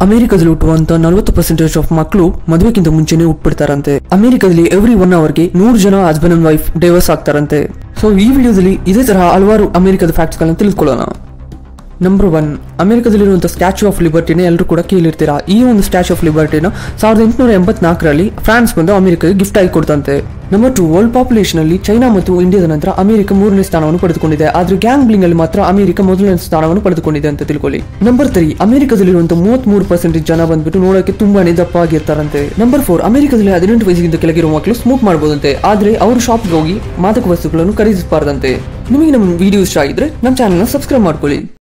ಅಮೆರಿಕದಲ್ಲಿ ಹುಟ್ಟುವಂತ ನಲವತ್ತು percentage of ಮಕ್ಕಳು ಮದುವೆಗಿಂತ ಮುಂಚೆನೆ ಹುಟ್ಬಿಡ್ತಾರಂತೆ ಅಮೆರಿಕದಲ್ಲಿ ಎವ್ರಿ ಒನ್ ಅವರ್ಗೆ ನೂರು ಜನ ಹಸ್ಬೆಂಡ್ ಅಂಡ್ ವೈಫ್ ಡೈವರ್ಸ್ ಆಗ್ತಾರಂತೆ ಸೊ ಈ ವಿಡಿಯೋದಲ್ಲಿ ಇದೇ ತರಹ ಹಲವಾರು ಅಮೆರಿಕದ ಫ್ಯಾಕ್ಟ್ಸ್ ಗಳನ್ನ ತಿಳ್ಕೊಳ್ಳೋಣ ನಂಬರ್ ಒನ್ ಅಮೆರಿಕದಲ್ಲಿರುವಂಥ ಸ್ಟ್ಯಾಚ್ಯೂ ಆಫ್ ಲಿಬರ್ಟಿನ ಎಲ್ಲರೂ ಕೂಡ ಕೇಳಿರ್ತೀರಾ ಈ ಒಂದು ಸ್ಟ್ಯಾಚ್ಯೂ ಆಫ್ ಲಿಬರ್ಟಿನ ಸಾವಿರದ ಎಂಟುನೂರ ಎಂಬತ್ನಾಲ್ಕರಲ್ಲಿ ಫ್ರಾನ್ಸ್ ಬಂದು ಅಮೆರಿಕಗೆ ಗಿಫ್ಟ್ ಆಗಿ ಕೊಡ್ತಂತೆ ನಂಬರ್ ಟು ವರ್ಲ್ಡ್ ಪಾಪ್ಯುಲೇಷನ್ ಅಲ್ಲಿ ಚೈನಾ ಮತ್ತು ಇಂಡಿಯಾದ ನಂತರ ಅಮೆರಿಕ ಮೂರನೇ ಸ್ಥಾನವನ್ನು ಪಡೆದುಕೊಂಡಿದೆ ಆದ್ರೆ ಗ್ಯಾಂಗ್ಲಿಂಗ್ ಅಲ್ಲಿ ಮಾತ್ರ ಅಮೆರಿಕ ಮೊದಲನೇ ಸ್ಥಾನವನ್ನು ಪಡೆದುಕೊಂಡಿದೆ ಅಂತ ತಿಳ್ಕೊಳ್ಳಿ ನಂಬರ್ ತ್ರೀ ಅಮೆರಿಕದಲ್ಲಿರುವಂಥ ಮೂವತ್ಮೂರು ಪರ್ಸೆಂಟೇಜ್ ಜನ ಬಂದ್ಬಿಟ್ಟು ನೋಡೋಕೆ ತುಂಬಾನೇ ದಪ್ಪ ಆಗಿರ್ತಾರಂತೆ ನಂಬರ್ ಫೋರ್ ಅಮೆರಿಕದಲ್ಲಿ ಹದಿನೆಂಟು ವಯಸ್ಸಿಗಿಂತ ಕೆಳಗಿರುವ ಮಕ್ಕಳು ಸ್ಮೋಕ್ ಮಾಡಬಹುದಂತೆ ಆದ್ರೆ ಅವರು ಶಾಪ್ಗೆ ಹೋಗಿ ಮಾದಕ ವಸ್ತುಗಳನ್ನು ಖರೀದಿಸಬಾರ್ದಂತೆ ನಿಮಗೆ ನಮ್ಮ ವಿಡಿಯೋ ಇಷ್ಟ ಆಗಿದ್ರೆ ನಮ್ಮ ಚಾನಲ್ನ ಸಬ್ಸ್ಕ್ರೈಬ್ ಮಾಡ್ಕೊಳ್ಳಿ